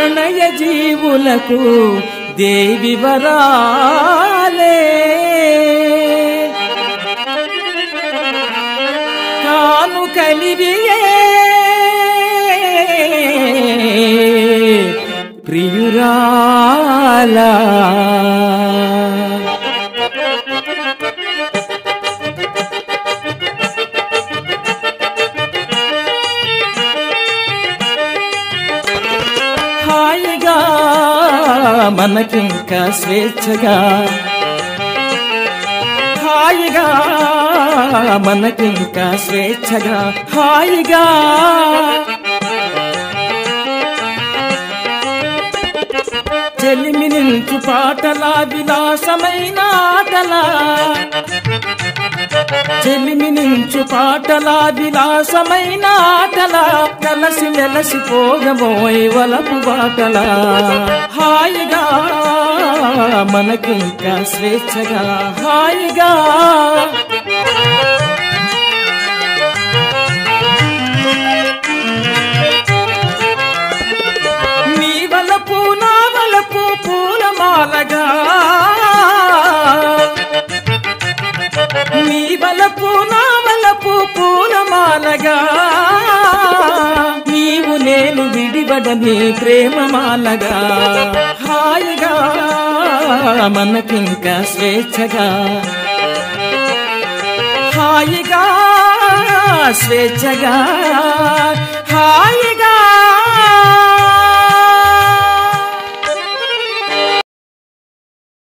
ప్రణయ జీవులకు దేవి వరాలే కాను కలివియే ప్రియురాలా హాయిగా మనకింకా స్వేచ్ఛగా హాయిగా మనకింకా స్వేచ్ఛగా హాయిగా చెలిమి నించు పాటల విలాసమైన ఆటలా చెలిమి నించు పాటల విలాసమైన ఆటల కలసి మెలసి పోగబోయ్ వలపు బాటల హాయిగా మనకింకా స్వేచ్ఛగా హాయిగా నీ వలపు నా వలపు పూలమాలగా నీ వలపు నా వలపు పూలమాలగా నీవు నేను విడివడని ప్రేమమాలగా హాయిగా మనకింకా స్వేచ్ఛగా హాయిగా స్వేచ్ఛగా హాయిగా